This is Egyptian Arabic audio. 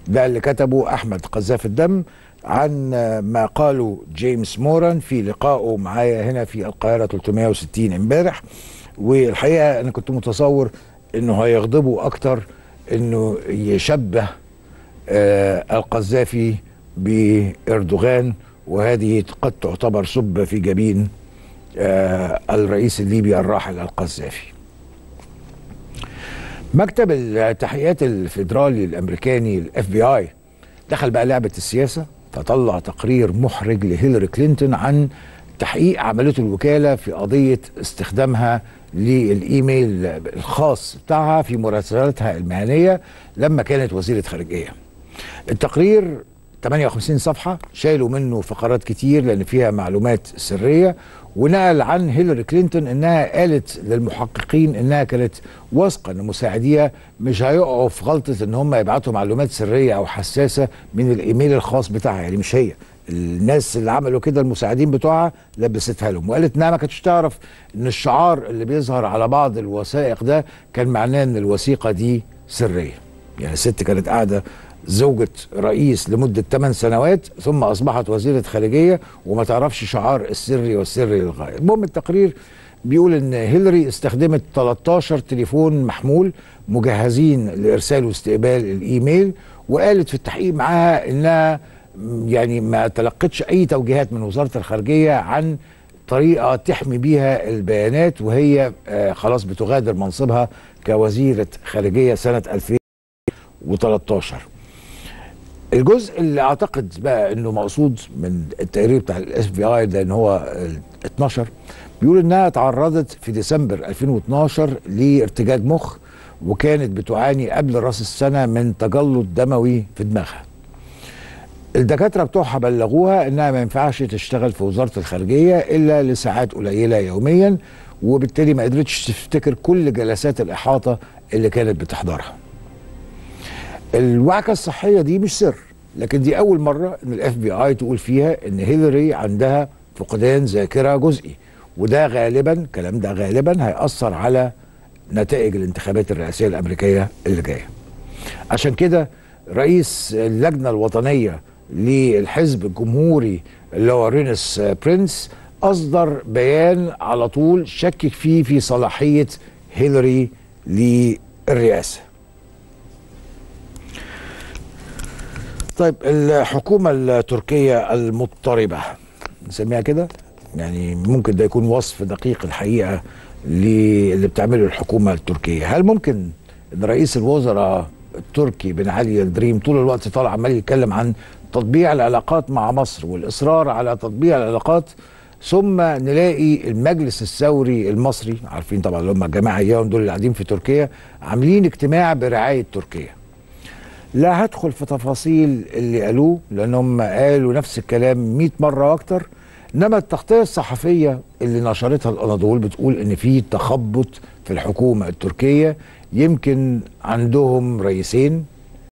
ده اللي كتبه احمد قذاف الدم عن ما قاله جيمس موران في لقائه معايا هنا في القاهره 360 امبارح والحقيقه انا كنت متصور انه هيغضبوا اكتر انه يشبه آه القذافي باردوغان وهذه قد تعتبر سبه في جبين آه الرئيس الليبي الراحل القذافي مكتب التحقيقات الفيدرالي الامريكاني الاف بي اي دخل بقى لعبه السياسه فطلع تقرير محرج لهيلاري كلينتون عن تحقيق عملته الوكاله في قضيه استخدامها للايميل الخاص بتاعها في مراسلاتها المهنيه لما كانت وزيره خارجيه. التقرير 58 صفحه شالوا منه فقرات كتير لان فيها معلومات سريه ونقل عن هيلاري كلينتون انها قالت للمحققين انها كانت واثقه ان مساعديها مش هيقعوا في غلطه ان هم يبعتوا معلومات سريه او حساسه من الايميل الخاص بتاعها يعني مش هي الناس اللي عملوا كده المساعدين بتوعها لبستها لهم وقالت انها ما كانتش تعرف ان الشعار اللي بيظهر على بعض الوثائق ده كان معناه ان الوثيقه دي سريه يعني الست كانت قاعده زوجة رئيس لمدة 8 سنوات ثم أصبحت وزيرة خارجية وما تعرفش شعار السري والسري للغاية المهم التقرير بيقول ان هيلاري استخدمت 13 تليفون محمول مجهزين لارسال واستقبال الايميل وقالت في التحقيق معاها انها يعني ما تلقتش اي توجيهات من وزاره الخارجيه عن طريقه تحمي بيها البيانات وهي آه خلاص بتغادر منصبها كوزيره خارجيه سنه 2013 الجزء اللي اعتقد بقى انه مقصود من التقرير بتاع الاس بي اي ده ان هو 12 بيقول انها تعرضت في ديسمبر 2012 لارتجاج مخ وكانت بتعاني قبل راس السنه من تجلط دموي في دماغها. الدكاتره بتوعها بلغوها انها ما ينفعش تشتغل في وزاره الخارجيه الا لساعات قليله يوميا وبالتالي ما قدرتش تفتكر كل جلسات الاحاطه اللي كانت بتحضرها. الوعكه الصحيه دي مش سر لكن دي اول مره ان الاف بي اي تقول فيها ان هيلاري عندها فقدان ذاكره جزئي وده غالبا الكلام ده غالبا هيأثر على نتائج الانتخابات الرئاسيه الامريكيه اللي جايه. عشان كده رئيس اللجنه الوطنيه للحزب الجمهوري اللي هو رينس برينس اصدر بيان على طول شكك فيه في صلاحيه هيلاري للرئاسه. طيب الحكومة التركية المضطربة نسميها كده يعني ممكن ده يكون وصف دقيق الحقيقة اللي بتعمله الحكومة التركية هل ممكن ان رئيس الوزراء التركي بن علي الدريم طول الوقت طالع عمال يتكلم عن تطبيع العلاقات مع مصر والإصرار على تطبيع العلاقات ثم نلاقي المجلس الثوري المصري عارفين طبعا اللي هم الجماعة اياهم دول اللي قاعدين في تركيا عاملين اجتماع برعاية تركيا لا هدخل في تفاصيل اللي قالوه لانهم قالوا نفس الكلام 100 مره واكتر انما التغطيه الصحفيه اللي نشرتها الاناضول بتقول ان في تخبط في الحكومه التركيه يمكن عندهم رئيسين